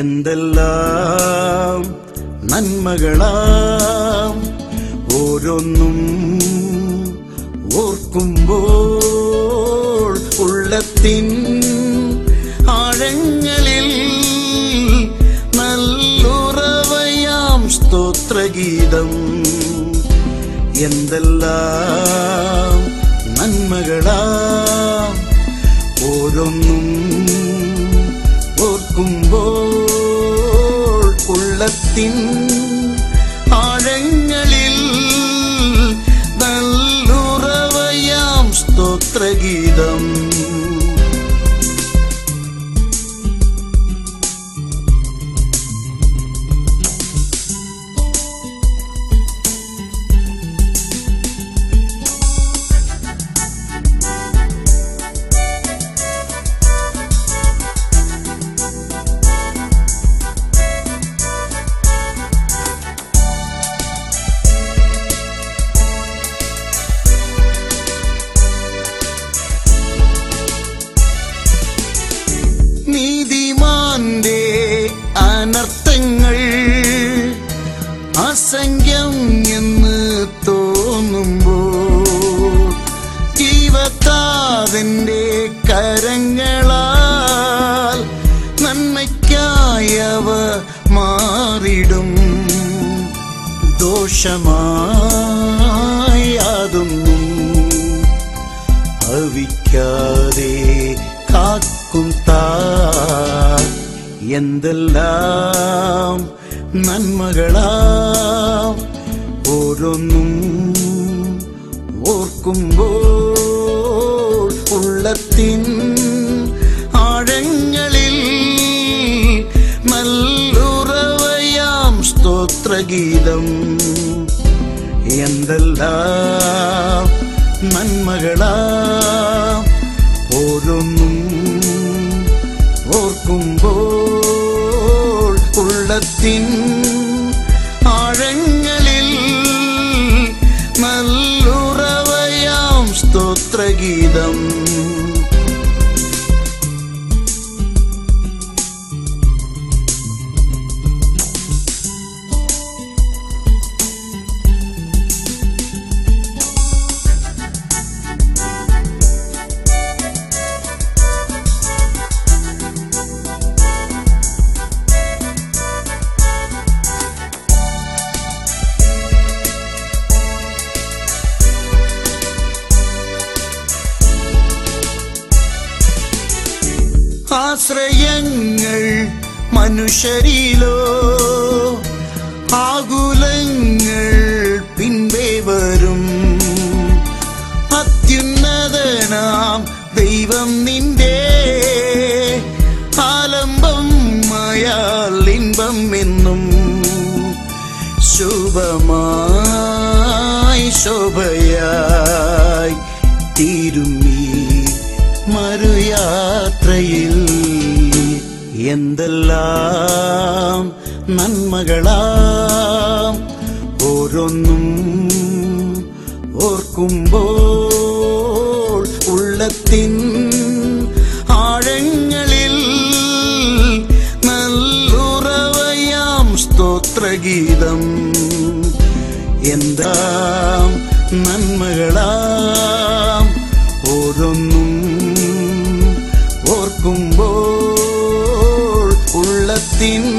എന്തെല്ലാം നന്മകളാം ഓരോന്നും ഓർക്കുമ്പോൾ ഉള്ളത്തിൻ ആഴങ്ങളിൽ നല്ലുറവയാം സ്തോത്രഗീതം എന്തെല്ലാം നന്മകളാം ഓരോന്നും ഓർക്കുമ്പോൾ ഉള്ളത്തിൻ ആഴങ്ങളിൽ നല്ലുറവയാം സ്തോത്രഗീതം നീതിമാന്റെ അനർത്ഥങ്ങൾ അസംഖ്യം എന്ന് തോന്നുമ്പോൾ ജീവത്താതിന്റെ കരങ്ങളാൽ നന്മയ്ക്കായവ മാറിടും ദോഷമായി യാതൊന്നും ഭവിക്കാതെ കാക്കും താ എന്തെല്ലാം നന്മകളാം ഓരോന്നും ഓർക്കുമ്പോൾ ഉള്ളത്തിൻ ആഴങ്ങളിൽ നല്ലുറവയാം സ്തോത്രഗീതം എന്തെല്ലാം നന്മകളാം ഓരോന്നും ഓർക്കുമ്പോൾ ഉള്ളത്തിൻ ആഴങ്ങളിൽ നല്ലുറവയാം സ്തോത്രഗീതം ആശ്രയങ്ങൾ മനുഷ്യരിലോ ആകുലങ്ങൾ പിൻപേ വരും അത്യുന്നതനാം ദൈവം നിന്റെ ആലംബം അയാൾ ഇൻപം എന്നും ശുഭമായി ശോഭയായി തീരുമീ മറുയാത്രയിൽ എന്തെല്ലാം നന്മകളാം ഓരോന്നും ഓർക്കുമ്പോൾ ഉള്ളത്തിൻ ആഴങ്ങളിൽ നല്ലുറവയാം സ്തോത്രഗീതം എന്താം നന്മകളാം ഓരോന്നും ഓർക്കുമ്പോൾ ഉള്ളത്തിൻ